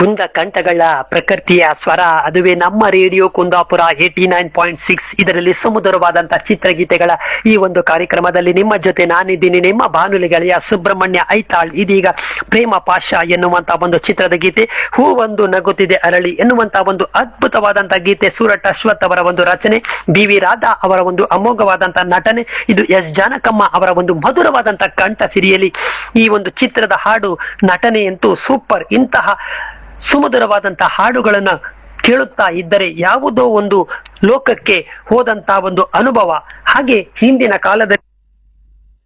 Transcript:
ಕುಂದ ಕಂಠಗಳ ಪ್ರಕೃತಿಯ ಸ್ವರ ಅದುವೇ ನಮ್ಮ radio Kundapura eighty nine point six ಇದರಲ್ಲಿ ಸುಮಧುರವಾದಂತಹ ಚಿತ್ರಗೀತೆಗಳ ಈ ಒಂದು ಕಾರ್ಯಕ್ರಮದಲ್ಲಿ ನಿಮ್ಮ ಜೊತೆ ನಾನಿದ್ದೀನಿ ನಿಮ್ಮ ಬಾನುಲಿ ಗೆಳೆಯ ಸುಬ್ರಹ್ಮಣ್ಯ ಐತಾಳ್ ಇದೀಗ ಪ್ರೇಮ ಪಾಶ ಎನ್ನುವಂತ ಒಂದು ಚಿತ್ರದ ಗೀತೆ ಹೂ ಒಂದು ನಗುತ್ತಿದೆ ಅರಳಿ ಎನ್ನುವಂತ ಒಂದು ಅದ್ಭುತವಾದಂತಹ ಗೀತೆ ಸೂರಟ್ ಅಶ್ವಥ್ ಅವರ ಒಂದು ರಚನೆ ಬಿ ವಿ ರಾಧಾ ಅವರ ಒಂದು ಅಮೋಘವಾದಂತಹ ನಟನೆ ಇದು ಎಸ್ ಜಾನಕಮ್ಮ ಅವರ ಒಂದು ಮಧುರವಾದಂತಹ ಕಂಠ ಸಿರಿಯಲಿ ಈ ಒಂದು ಚಿತ್ರದ ಹಾಡು ನಟನೆಯಂತೂ ಸೂಪರ್ ಇಂತಹ ಸುಮಧುರವಾದಂತಹ ಹಾಡುಗಳನ್ನ ಕೇಳುತ್ತಾ ಇದ್ದರೆ ಯಾವುದೋ ಒಂದು ಲೋಕಕ್ಕೆ ಹೋದಂತಹ ಒಂದು ಅನುಭವ ಹಾಗೆ ಹಿಂದಿನ ಕಾಲದಲ್ಲಿ